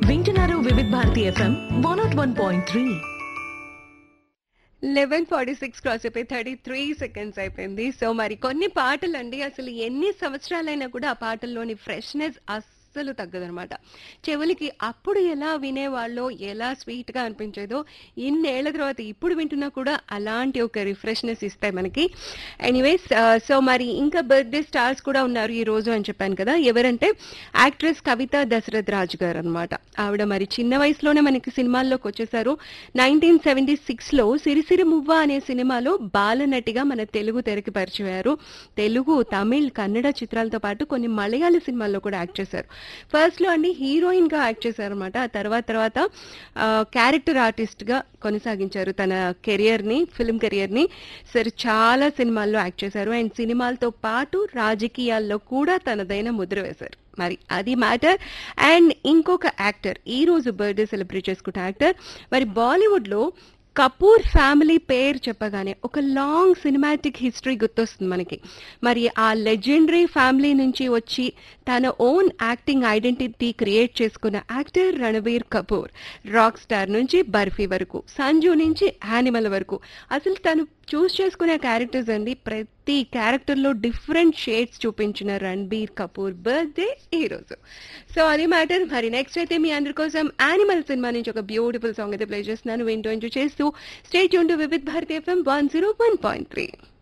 వింటున్నారు Vividh Bharati FM one not one point three eleven forty six cross అయిపోయి thirty three seconds అయిపోయింది so మరి కొన్ని పాటలు అండి అసలు ఎన్ని సంవత్సరాలైనా కూడా ఆ పాటల్లోని ఫ్రెష్నెస్ అస్సలు తగ్గదనమాట చెవులకి అప్పుడు ఎలా వినేవాళ్ళో ఎలా స్వీట్ గా అనిపించేదో ఇన్నేళ్ల తర్వాత ఇప్పుడు వింటున్నా కూడా అలాంటి ఒక రిఫ్రెష్నెస్ ఇస్తాయి మనకి ఎనీవేస్ సో మరి ఇంకా బర్త్డే స్టార్స్ కూడా ఉన్నారు ఈ రోజు అని చెప్పాను కదా ఎవరంటే యాక్ట్రెస్ కవిత దశరథ్ రాజు గారు అనమాట ఆవిడ మరి చిన్న వయసులోనే మనకి సినిమాల్లోకి వచ్చేసారు నైన్టీన్ సెవెంటీ సిక్స్లో సిరిసిరి మువ్వ అనే సినిమాలో బాలనటిగా మన తెలుగు తెరకి పరిచయారు తెలుగు తమిళ్ కన్నడ చిత్రాలతో పాటు కొన్ని మలయాళ సినిమాల్లో కూడా యాక్ట్ చేశారు ఫస్ట్ లో అండి హీరోయిన్ గా యాక్ట్ చేశారు అనమాట ఆ తర్వాత తర్వాత క్యారెక్టర్ ఆర్టిస్ట్ గా కొనసాగించారు తన కెరియర్ ని ఫిల్మ్ కెరియర్ ని సరే చాలా సినిమాల్లో యాక్ట్ చేశారు అండ్ సినిమాలతో పాటు రాజకీయాల్లో కూడా తనదైన ముద్ర వేశారు మరి అది మ్యాటర్ అండ్ ఇంకొక యాక్టర్ ఈ రోజు బర్త్డే సెలబ్రేట్ చేసుకుంటే యాక్టర్ మరి బాలీవుడ్ లో కపూర్ ఫ్యామిలీ పేరు చెప్పగానే ఒక లాంగ్ సినిమాటిక్ హిస్టరీ గుర్తొస్తుంది మనకి మరి ఆ లెజెండరీ ఫ్యామిలీ నుంచి వచ్చి తన ఓన్ యాక్టింగ్ ఐడెంటిటీ క్రియేట్ చేసుకున్న actor Ranbir Kapoor rock star నుంచి బర్ఫీ వరకు సంజు నుంచి యానిమల్ వరకు అసలు తను చూస్ చేసుకునే క్యారెక్టర్స్ అండి ప్రతి క్యారెక్టర్లో డిఫరెంట్ షేడ్స్ చూపించిన రణబీర్ కపూర్ బర్త్డే ఈరోజు సో అది మ్యాటర్ మరి నెక్స్ట్ అయితే మీ అందరి కోసం యానిమల్ సినిమా నుంచి ఒక బ్యూటిఫుల్ సాంగ్ అయితే ప్లే చేస్తున్నాను వింటూ ఎంజాయ్ చేస్తూ స్టేట్ యూన్ to Vividh Bharati FM one zero one point three